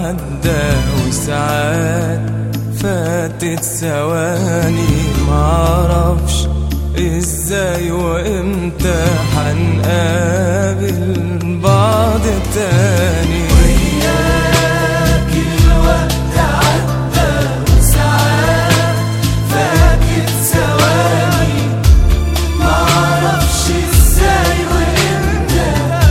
عدى وساعات فاتت ثواني معرفش ازاي وامتى حنقابل بعض تاني وياك الوقت عدى وساعات فاتت ثواني معرفش ازاي وامتى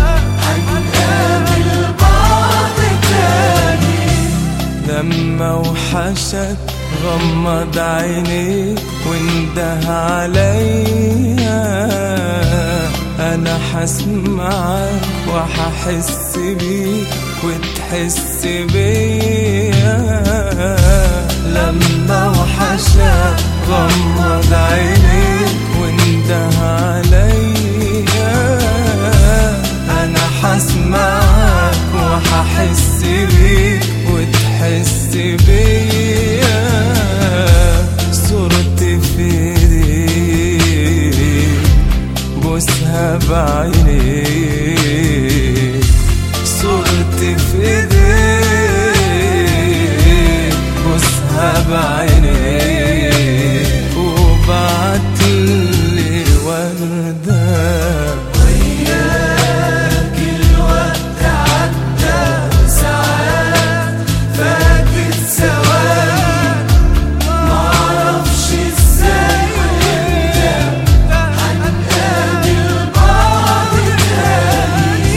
هنقابل بعض تاني لما وحشك غمض عينيك وانده عليا انا حسمعك وححس بيك وتحس بيا لما وحشك غمض عينيك وانده عليا انا حسمعك وححس بيك وتحس بيا صورتي في ايديك بوسها بعينيك صورتي في ايديك بوسها بعينيك وبعتلي وردة وياك الوقت عدى وساعات فاتت ثواني معرفش ازاي وامتى هنقابل بعض تاني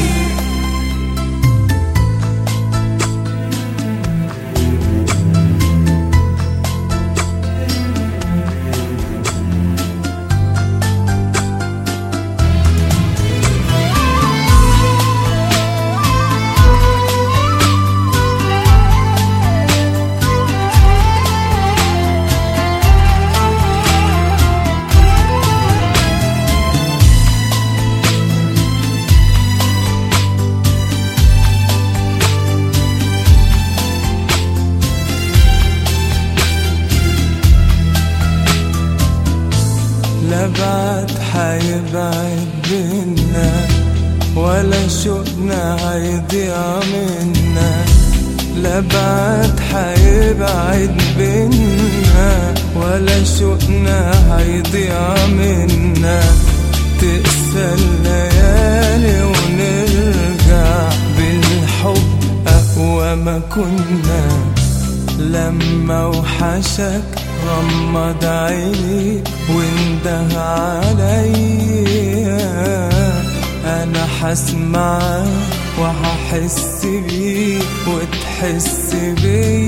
لا بعد حيبعد بينا ولا شوقنا هيضيع منا لا بعد حيبعد بينا ولا شوقنا هيضيع منا تقسى الليالي ونرجع بالحب أقوى ما كنا لما وحشك غمض عينيك وانده عليا انا حسمعك وهحس بيك وتحس بيا